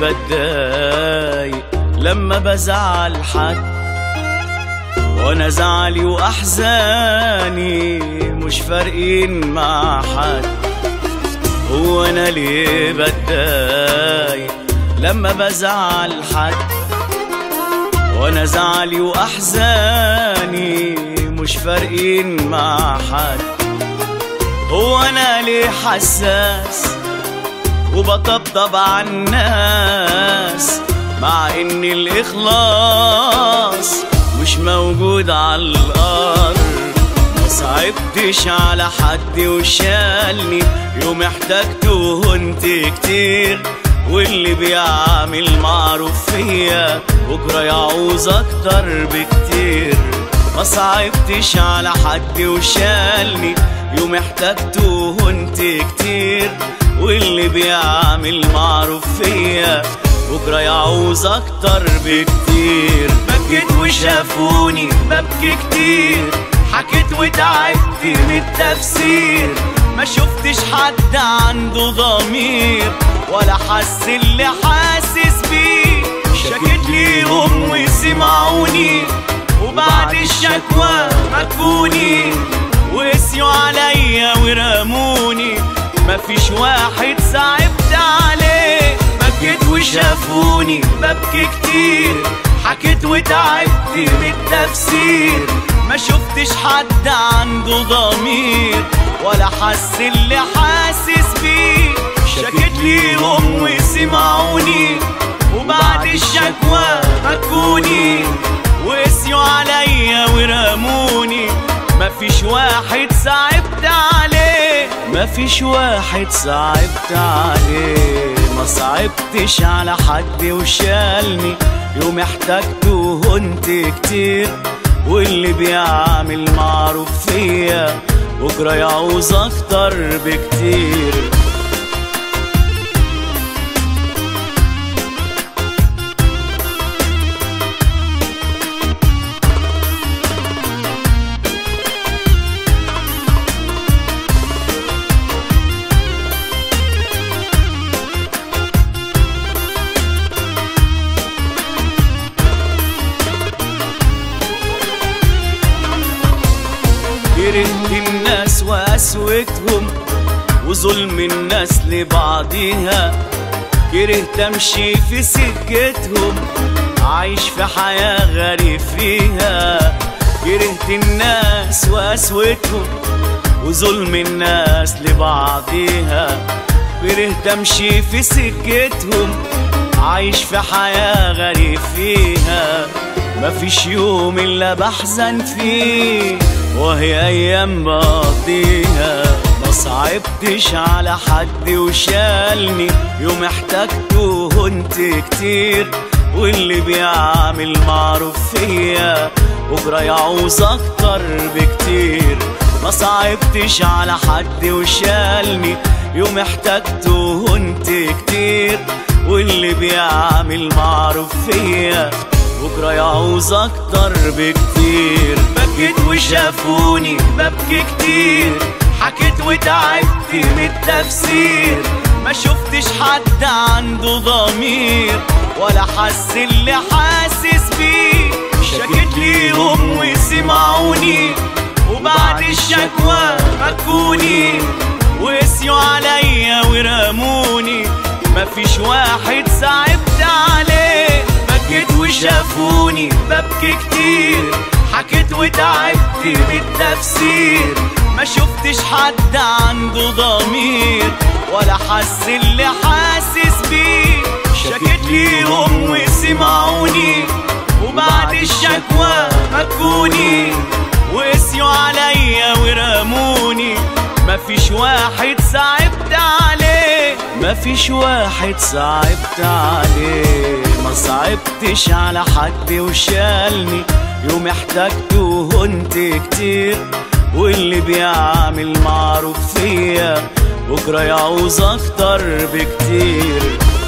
بتضايق لما بزعل حد وانا زعلي واحزاني مش فارقين مع حد هو انا ليه بتضايق لما بزعل حد وانا زعلي واحزاني مش فارقين مع حد هو انا ليه حساس وبطبطب على الناس مع ان الاخلاص مش موجود على الارض ما صعبتش على حد وشالني يوم احتجته وهنت كتير واللي بيعمل معروف فيا بكره يعوز اكتر بكتير ما صعبتش على حد وشالني يوم احتجته وهنت كتير واللي بيعمل معروف فيا بكرة يعوز أكتر بكتير بكيت وشافوني ببكي كتير حكيت وتعبت من التفسير ما شفتش حد عنده ضمير ولا حس اللي حاسس بيه شكيت ليهم وسمعوني وبعد الشكوى مكوني وقسيوا عليا ورموني مفيش واحد صعبت عليه بكيت وشافوني ببكي كتير حكيت وتعبت من التفسير ما شفتش حد عنده ضمير ولا حس اللي حاسس بيه شكيت ليهم وسمعوني وبعد الشكوى مكوني وقسيوا عليا ورموني مفيش واحد صعبت عليه مفيش واحد صعبت عليه ما صعبتش على حد وشالني يوم احتجته وهنت كتير واللي بيعمل معروف فيا بكرة يعوز اكتر بكتير كرهت الناس وقسوتهم وظلم الناس لبعضيها كرهت امشي في سكتهم عايش في حياة غريب فيها كرهت الناس وقسوتهم وظلم الناس لبعضيها كرهت امشي في سكتهم عايش في حياة غريب فيها مفيش يوم الا بحزن فيه وهي ايام بقضيها ما صعبتش على حد وشالني يوم احتجته وهنت كتير واللي بيعمل معروف فيا بكرة يعوز اكتر بكتير ما صعبتش على حد وشالني يوم احتجته وهنت كتير واللي بيعمل معروف فيا بكرة يعوز أكتر بكتير بكيت وشافوني ببكي كتير حكيت وتعبت من التفسير ما شفتش حد عنده ضمير ولا حس اللي حاسس بيه شكيت ليهم وسمعوني وبعد الشكوى مكوني وقسيوا عليا ورموني مفيش واحد صعبت عليه بكيت وشافوني ببكي كتير حكيت وتعبت من التفسير ما شفتش حد عنده ضمير ولا حس اللي حاسس بيه شكيت ليهم وسمعوني وبعد الشكوى مكوني وقسيوا عليا ورموني مفيش واحد صعبت عليه مفيش واحد صعبت عليه ما صعبتش على حد وشالني يوم احتجته وهنت كتير واللي بيعمل معروف فيا بكرة يعوز اكتر بكتير